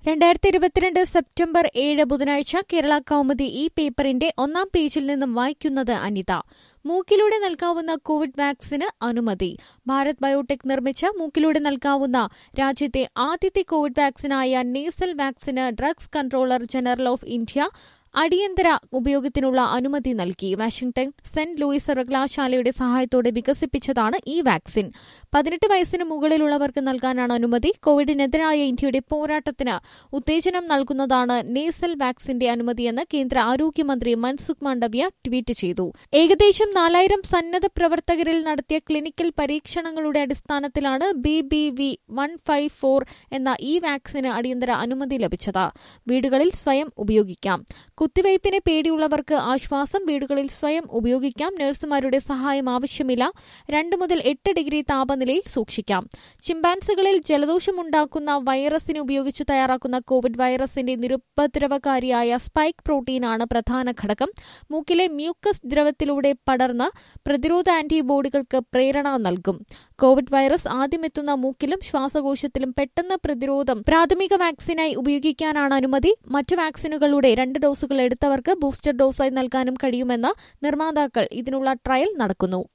രണ്ടായിരത്തി ഇരുപത്തിരണ്ട് സെപ്റ്റംബർ ഏഴ് ബുധനാഴ്ച കേരള കൗമുദി ഈ പേപ്പറിന്റെ ഒന്നാം പേജിൽ നിന്നും വായിക്കുന്നത് അനിത മൂക്കിലൂടെ നൽകാവുന്ന കോവിഡ് വാക്സിന് അനുമതി ഭാരത് ബയോടെക് നിർമ്മിച്ച മൂക്കിലൂടെ നൽകാവുന്ന രാജ്യത്തെ ആദ്യത്തെ കോവിഡ് വാക്സിനായ നേസൽ വാക്സിന് drugs controller general of India അടിയന്തര ഉപയോഗത്തിനുള്ള അനുമതി നൽകി വാഷിംഗ്ടൺ സെന്റ് ലൂയിസ് സർവകലാശാലയുടെ സഹായത്തോടെ വികസിപ്പിച്ചതാണ് ഈ വാക്സിൻ പതിനെട്ട് വയസ്സിന് മുകളിലുള്ളവർക്ക് നൽകാനാണ് അനുമതി കോവിഡിനെതിരായ ഇന്ത്യയുടെ പോരാട്ടത്തിന് ഉത്തേജനം നൽകുന്നതാണ് നേസൽ വാക്സിന്റെ അനുമതിയെന്ന് കേന്ദ്ര ആരോഗ്യമന്ത്രി മൻസുഖ് മാണ്ഡവ്യ ട്വീറ്റ് ചെയ്തു ഏകദേശം നാലായിരം സന്നദ്ധ പ്രവർത്തകരിൽ നടത്തിയ ക്ലിനിക്കൽ പരീക്ഷണങ്ങളുടെ അടിസ്ഥാനത്തിലാണ് B B V one five four എന്ന ഈ വാക്സിന് അടിയന്തര അനുമതി ലഭിച്ചത് വീടുകളിൽ സ്വയം ഉപയോഗിക്കാം കുത്തിവയ്പ്പിന് പേടിയുള്ളവർക്ക് ആശ്വാസം വീടുകളിൽ സ്വയം ഉപയോഗിക്കാം നഴ്സുമാരുടെ സഹായം ആവശ്യമില്ല രണ്ട് മുതൽ എട്ട് ഡിഗ്രി താപനിലയിൽ സൂക്ഷിക്കാം ചിമ്പാൻസികളിൽ ജലദോഷമുണ്ടാക്കുന്ന വൈറസിനെ ഉപയോഗിച്ച് തയ്യാറാക്കുന്ന കോവിഡ് വൈറസിന്റെ നിരുപദ്രവകാരിയായ സ്പൈക്ക് പ്രോട്ടീനാണ് പ്രധാന ഘടകം മൂക്കിലെ മ്യൂക്കസ് ദ്രവത്തിലൂടെ പടർന്ന് പ്രതിരോധ ആന്റിബോഡികൾക്ക് പ്രേരണ നൽകും കോവിഡ് വൈറസ് ആദ്യമെത്തുന്ന മൂക്കിലും ശ്വാസകോശത്തിലും പെട്ടെന്ന് പ്രതിരോധം പ്രാഥമിക വാക്സിനായി ഉപയോഗിക്കാനാണ് അനുമതി മറ്റു വാക്സിനുകളുടെ രണ്ട് ഡോസുകൾ എടുത്തവർക്ക് ബൂസ്റ്റർ ഡോസായി നൽകാനും കഴിയുമെന്ന് നിർമ്മാതാക്കൾ ഇതിനുള്ള ട്രയൽ നടക്കുന്നു